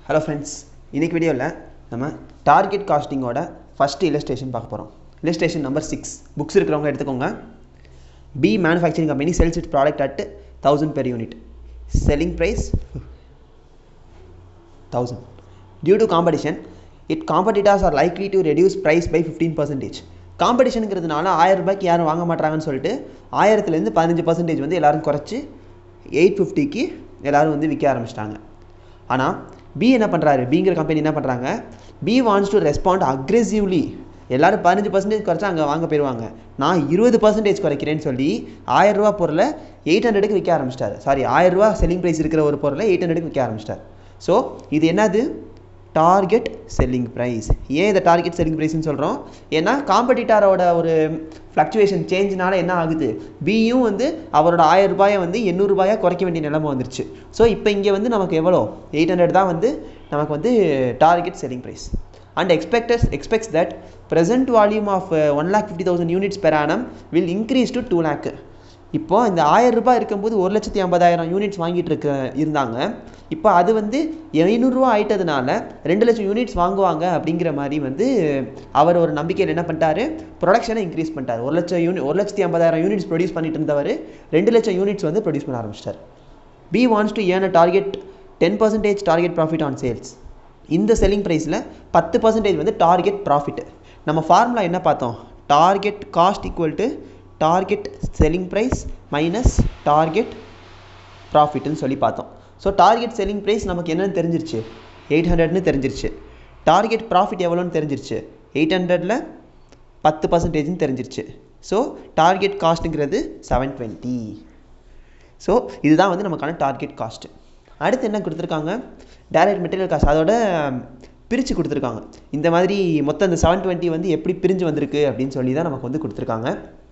hello friends இன்னைக்கு வீடியோவில் நம்ம டார்கெட் காஸ்டிங்கோட ஃபஸ்ட்டு இல்லஸ்ட்ரேஷன் பார்க்க போகிறோம் இல்லஸ்ட்ரேஷன் நம்பர் சிக்ஸ் புக்ஸ் இருக்கிறவங்க எடுத்துக்கோங்க B manufacturing company sells it product at thousand per unit selling price thousand due to competition it competitors are likely to reduce price by fifteen percentage காம்படிஷனுங்கிறதுனால ஆயிரம் ரூபாய்க்கு யாரும் வாங்க மாட்டாங்கன்னு சொல்லிட்டு ஆயிரத்துலேருந்து பதினஞ்சு பர்சன்டேஜ் வந்து எல்லோரும் குறைச்சி எயிட் ஃபிஃப்டிக்கு எல்லோரும் வந்து விற்க ஆரம்பிச்சிட்டாங்க ஆனால் பி என்ன பண்ணுறாரு பிங்கிற கம்பெனி என்ன பண்ணுறாங்க B wants to respond aggressively எல்லோரும் பதினஞ்சு பர்சன்டேஜ் குறைச்சா அங்கே வாங்க போயிடுவாங்க நான் இருபது பர்சன்டேஜ் குறைக்கிறேன்னு சொல்லி ஆயிரரூபா பொருளை எயிட் ஹண்ட்ரடுக்கு விற்க ஆரம்பிச்சிட்டாரு சாரி ஆயிரரூபா செல்லிங் ப்ரைஸ் இருக்கிற ஒரு பொருளை எயிட் ஹண்ட்ரடுக்கு விற்க ஆரம்பிச்சிட்டார் ஸோ இது என்னது டார்கெட் செல்லிங் ப்ரைஸ் ஏன் இதை டார்கெட் செல்லிங் ப்ரைஸ்னு சொல்கிறோம் ஏன்னா காம்படிட்டாரோட ஒரு ஃப்ளக்சுவேஷன் சேஞ்சினால என்ன ஆகுது பியும் வந்து அவரோட ஆயிரம் ரூபாயை வந்து எண்ணூறுபாயாக குறைக்க வேண்டிய நிலைமை வந்துருச்சு ஸோ இப்போ இங்கே வந்து நமக்கு எவ்வளோ எயிட் ஹண்ட்ரட் தான் வந்து நமக்கு வந்து target selling price and expects expects that present volume of one lakh fifty thousand units per annum will increase to two lakh இப்போ இந்த ஆயிரம் ரூபாய் இருக்கும்போது ஒரு லட்சத்தி ஐம்பதாயிரம் யூனிட்ஸ் வாங்கிட்டு இருக்க இருந்தாங்க இப்போ அது வந்து ஐநூறுரூவா ஆயிட்டதுனால ரெண்டு லட்சம் யூனிட்ஸ் வாங்குவாங்க அப்படிங்கிற மாதிரி வந்து அவர் ஒரு நம்பிக்கையில் என்ன பண்ணிட்டாரு ப்ரொடக்ஷனை இன்க்ரீஸ் பண்ணிட்டார் ஒரு லட்சம் யூனி ஒரு லட்சத்தி ஐம்பதாயிரம் யூனிட்ஸ் ப்ரொடியூஸ் பண்ணிட்டு இருந்தவர் ரெண்டு லட்சம் யூனிட்ஸ் வந்து ப்ரொடியூஸ் பண்ண ஆரம்பிச்சிட்டார் B wants to earn a target ten percentage target profit on sales இந்த செல்லிங் ப்ரைஸில் பத்து பர்சன்டேஜ் வந்து டார்கெட் ப்ராஃபிட் நம்ம ஃபார்முலா என்ன பார்த்தோம் target cost equal to target selling price minus target ப்ராஃபிட்னு சொல்லி பார்த்தோம் ஸோ டார்கெட் செல்லிங் ப்ரைஸ் நமக்கு என்னென்னு தெரிஞ்சிருச்சு எயிட் ஹண்ட்ரட்னு தெரிஞ்சிருச்சு டார்கெட் ப்ராஃபிட் எவ்வளோன்னு தெரிஞ்சிருச்சு எயிட் ஹண்ட்ரடில் பத்து பர்சன்டேஜ்னு தெரிஞ்சிருச்சு ஸோ டார்கெட் காஸ்ட்டுங்கிறது செவன் டுவெண்ட்டி ஸோ இதுதான் வந்து நமக்கான டார்கெட் காஸ்ட்டு அடுத்து என்ன கொடுத்துருக்காங்க டைரக்ட் மெட்டீரியல் காஸ்ட் அதோட பிரித்து கொடுத்துருக்காங்க இந்த மாதிரி மொத்தம் இந்த செவன் டுவெண்ட்டி வந்து எப்படி பிரிஞ்சு வந்திருக்கு அப்படின்னு சொல்லி தான் நமக்கு வந்து கொடுத்துருக்காங்க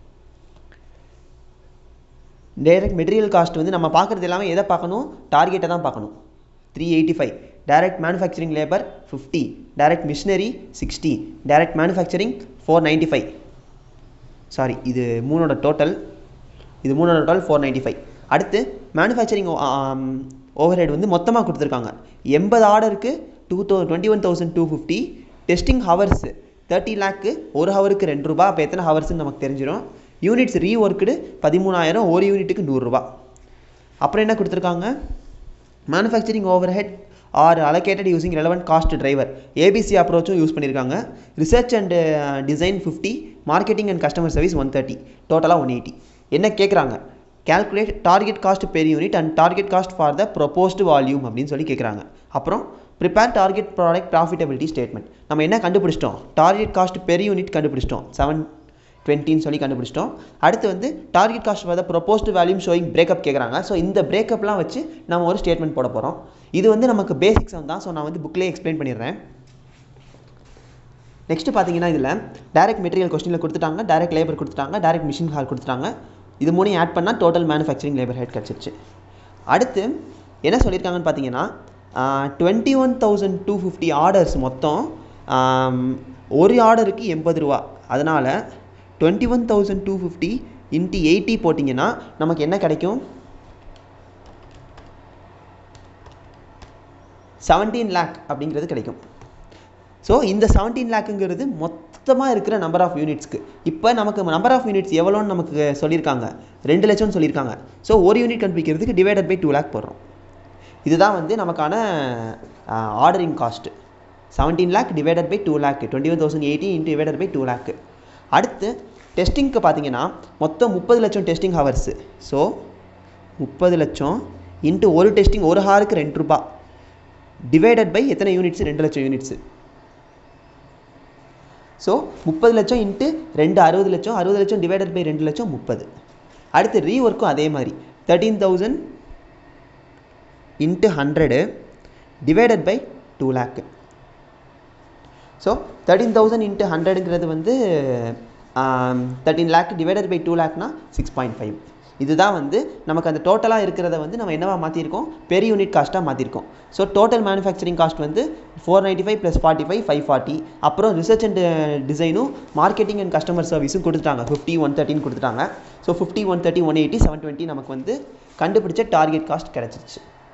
டைரக்ட் மெட்டீரியல் காஸ்ட் வந்து நம்ம பார்க்குறது எல்லாமே எதை பார்க்கணும் டார்கெட்டை தான் பார்க்கணும் three eighty five direct manufacturing labour fifty direct machinery sixty direct manufacturing four ninety five sorry இது மூணோட டோட்டல் இது மூணோட டோட்டல் ஃபோர் நைன்ட்டி ஃபைவ் அடுத்து மேனுஃபேக்சரிங் ஓவர் ஹெட் வந்து மொத்தமாக கொடுத்துருக்காங்க எண்பது ஆர்டருக்கு two thou twenty one thousand two fifty testing hours thirty lakh ஒரு ஹவருக்கு ரெண்டு ரூபா அப்போ எத்தனை ஹவர்ஸ்னு நமக்கு தெரிஞ்சிடும் யூனிட்ஸ் ரீ ஒர்க்குடு பதிமூணாயிரம் ஒரு யூனிட்டுக்கு நூறுரூவா அப்புறம் என்ன கொடுத்துருக்காங்க manufacturing over head are allocated using relevant cost driver ABC அப்ரோச்சும் யூஸ் பண்ணியிருக்காங்க research and design fifty marketing and customer service one thirty டோட்டலாக ஒன் எயிட்டி என்ன கேட்குறாங்க calculate target cost per unit and target cost for the proposed volume அப்படின்னு சொல்லி கேட்குறாங்க அப்புறம் prepare target product profitability statement நம்ம என்ன கண்டுபிடிச்சிட்டோம் டார்கெட் காஸ்ட் பெர் யூனிட் கண்டுபிடிச்சிட்டோம் செவன் டுவெண்ட்டின்னு சொல்லி கண்டுபிடிச்சிட்டோம் அடுத்து வந்து target cost for the proposed volume showing breakup கேட்குறாங்க ஸோ இந்த பிரேக்கப்லாம் வச்சு நம்ம ஒரு ஸ்டேட்மெண்ட் போட போகிறோம் இது வந்து நமக்கு பேசிக்ஸ் தான் ஸோ நான் வந்து புக்லேயே எக்ஸ்பிளைன் பண்ணிடுறேன் நெக்ஸ்ட்டு பார்த்தீங்கன்னா இதில் டேரக்ட் மெட்டீரியல் கொஸ்டினில் கொடுத்துட்டாங்க டேரக்ட் லேபர் கொடுத்துட்டாங்க டேரக்ட் மிஷின் ஹால் கொடுத்துட்டாங்க இது மூணையும் ஆட் பண்ணால் டோட்டல் மேனுஃபேக்சரிங் லேபர் ஹெட் கிடச்சிருச்சு அடுத்து என்ன சொல்லியிருக்காங்கன்னு பார்த்தீங்கன்னா twenty one thousand two fifty orders மொத்தம் ஒரு ஆர்டருக்கு எண்பது ரூபா அதனால் twenty one thousand two fifty into eighty போட்டிங்கன்னா நமக்கு என்ன கிடைக்கும் செவன்டீன் லேக் அப்படிங்கிறது கிடைக்கும் ஸோ இந்த செவன்டீன் லேக்குங்கிறது மொத்தமாக இருக்கிற நம்பர் ஆஃப் யூனிட்ஸ்க்கு இப்போ நமக்கு நம்பர் ஆஃப் யூனிட்ஸ் எவ்வளோன்னு நமக்கு சொல்லியிருக்காங்க ரெண்டு லட்சம்னு சொல்லியிருக்காங்க ஸோ ஒரு யூனிட் கண்டுபிடிக்கிறதுக்கு டிவைடட் பை டூ லேக் போடுறோம் இதுதான் வந்து நமக்கான ordering cost seventeen lakh divided by two lakh twenty one thousand eighty into divided by two lakh அடுத்து டெஸ்டிங்க்கு பார்த்தீங்கன்னா மொத்தம் முப்பது லட்சம் டெஸ்டிங் ஹவர்ஸு ஸோ முப்பது லட்சம் இன்ட்டு ஒரு டெஸ்டிங் ஒரு ஹாருக்கு ரெண்டு ரூபா டிவைடட் பை எத்தனை யூனிட்ஸு ரெண்டு லட்சம் யூனிட்ஸு ஸோ முப்பது லட்சம் இன்ட்டு ரெண்டு அறுபது லட்சம் அறுபது லட்சம் டிவைடட் பை ரெண்டு லட்சம் முப்பது அடுத்து ரீ ஒர்க்கும் அதே மாதிரி thirteen thousand into hundred divided by two lakh so thirteen thousand into ஹண்ட்ரடுங்கிறது வந்து thirteen lakh divided by two லேக்னா சிக்ஸ் பாயிண்ட் ஃபைவ் இதுதான் வந்து நமக்கு அந்த டோட்டலாக இருக்கிறத வந்து நம்ம என்னவா மாற்றிருக்கோம் பெரிய யூனிட் காஸ்ட்டாக மாற்றிருக்கோம் ஸோ டோட்டல் மேனுஃபேக்சரிங் காஸ்ட் வந்து four ninety five plus forty five five forty அப்புறம் ரிசர்ச் அண்ட் டிசைனும் மார்க்கெட்டிங் அண்ட் கஸ்டமர் சர்வீஸும் கொடுத்துட்டாங்க ஃபிஃப்டி ஒன் தேர்ட்டின்னு கொடுத்துட்டாங்க so fifty one thirty one eighty seven twenty நமக்கு வந்து கண்டுபிடிச்ச டார்கெட் காஸ்ட் கிடச்சிருச்சு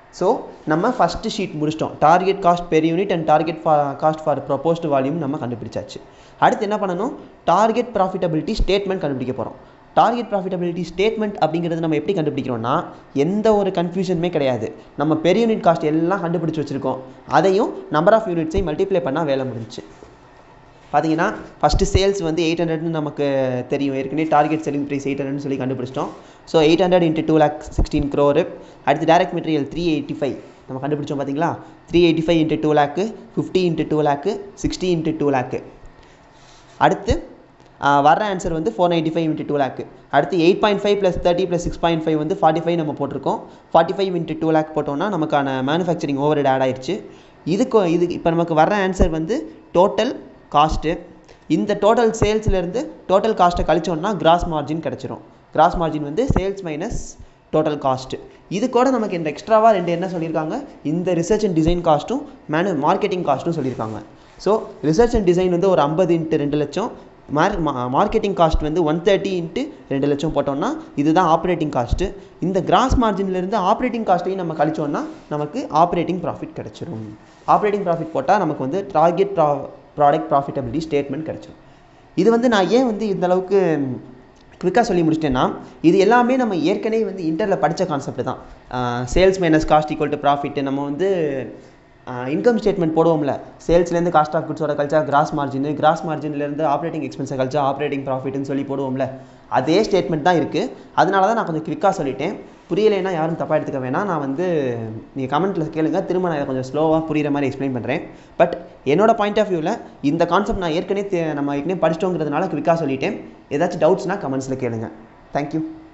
ஸோ நம்ம ஃபஸ்ட்டு ஷீட் முடிச்சிட்டோம் target cost per unit and target for cost for proposed volume நம்ம கண்டுபிடிச்சாச்சு அடுத்து என்ன பண்ணணும் டார்கெட் ப்ராஃபிட்டபிலிட்டி ஸ்டேட்மெண்ட் கண்டுபிடிக்க போகிறோம் டார்கெட் ப்ராஃபிட்டபிலிட்டி ஸ்டேட்மெண்ட் அப்படிங்கிறது நம்ம எப்படி கண்டுபிடிக்கிறோம்னா எந்த ஒரு கன்ஃபியூஷனுமே கிடையாது நம்ம பெர் யூனிட் காஸ்ட் எல்லாம் கண்டுபிடிச்சி வச்சுருக்கோம் அதையும் நம்பர் ஆஃப் யூனிட்ஸையும் மல்டிப்ளை பண்ணால் வேலை முடிஞ்சுச்சு பார்த்தீங்கன்னா ஃபஸ்ட்டு சேல்ஸ் வந்து எயிட் ஹண்ட்ரட்னு நமக்கு தெரியும் ஏற்கனவே டார்கெட் செல்லிங் ப்ரைஸ் எயிட் ஹண்ட்ரட்னு சொல்லி கண்டுபிடிச்சிட்டோம் so eight hundred into two lakh sixteen crore அடுத்து direct material three eighty five நம்ம கண்டுபிடிச்சோம் பார்த்தீங்களா three eighty five into two lakh fifty into two lakh sixty into two lakh அடுத்து வர ஆன்சர் வந்து four ninety five into two lakh அடுத்து eight point five plus thirty plus six point five வந்து forty five நம்ம போட்டிருக்கோம் forty five into two lakh போட்டோம்னா நமக்கான manufacturing over add ஆயிடுச்சு இதுக்கு இது இப்போ நமக்கு வர ஆன்சர் வந்து டோட்டல் காஸ்ட்டு இந்த டோட்டல் சேல்ஸ்லேருந்து டோட்டல் காஸ்ட்டை கழிச்சோம்னா கிராஸ் மார்ஜின் கிடச்சிரும் கிராஸ் மார்ஜின் வந்து சேல்ஸ் மைனஸ் டோட்டல் காஸ்ட்டு இது கூட நமக்கு இந்த எக்ஸ்ட்ராவாக ரெண்டு என்ன சொல்லியிருக்காங்க இந்த ரிசர்ச் அண்ட் டிசைன் காஸ்ட்டும் மேனு மார்க்கெட்டிங் காஸ்ட்டும் சொல்லியிருக்காங்க ஸோ ரிசர்ச் அண்ட் டிசைன் வந்து ஒரு ஐம்பது இன்ட்டு ரெண்டு லட்சம் மார் மார்க்கெட்டிங் காஸ்ட் வந்து ஒன் தேர்ட்டி இன்ட்டு ரெண்டு லட்சம் போட்டோம்னா இதுதான் ஆப்ரேட்டிங் காஸ்ட்டு இந்த கிராஸ் மார்ஜின்லேருந்து ஆப்ரேட்டிங் காஸ்ட்டையும் நம்ம கழிச்சோம்னா நமக்கு ஆப்ரேட்டிங் ப்ராஃபிட் கிடச்சிரும் ஆப்ரேட்டிங் ப்ராஃபிட் போட்டால் நமக்கு வந்து டார்கெட் ப்ரா ப்ராடக்ட் ப்ராஃபிட்டபிலிட்டி ஸ்டேட்மெண்ட் கிடச்சிரும் இது வந்து நான் ஏன் வந்து இந்த அளவுக்கு குவிக்காக சொல்லி முடிச்சிட்டேன்னா இது எல்லாமே நம்ம ஏற்கனவே வந்து இன்டரில் படித்த கான்செப்ட் தான் sales minus cost equal to profit நம்ம வந்து இன்கம் ஸ்டேட்மெண்ட் போடுவோம்ல சேல்ஸ்லேருந்து காஸ்ட் ஆஃப் குட்ஸோட கழிச்சா கிராஸ் மார்ஜின் கிராஸ் மார்ஜின்லேருந்து ஆப்ரேட்டிங் எக்ஸ்பென்ஸை கழிச்சா ஆப்ரேட்டிங் ப்ராஃபிட்னு சொல்லி போடுவோம்ல அதே ஸ்டேட்மெண்ட் தான் இருக்குது அதனால தான் நான் கொஞ்சம் குவிக்காக சொல்லிட்டேன் புரியலைன்னா யாரும் தப்பாக எடுத்துக்க வேணாம் நான் வந்து நீங்கள் கமெண்ட்டில் கேளுங்க திரும்ப நான் இதை கொஞ்சம் ஸ்லோவாக புரிகிற மாதிரி எக்ஸ்பிளைன் பண்ணுறேன் பட் என்னோட பாயிண்ட் ஆஃப் வியூவில் இந்த கான்செப்ட் நான் ஏற்கனவே நம்ம ஏற்கனவே படிச்சிட்டோங்கிறதுனால குவிக்காக சொல்லிட்டேன் ஏதாச்சும் டவுட்ஸ்னால் கமெண்ட்ஸில் கேளுங்க தேங்க்யூ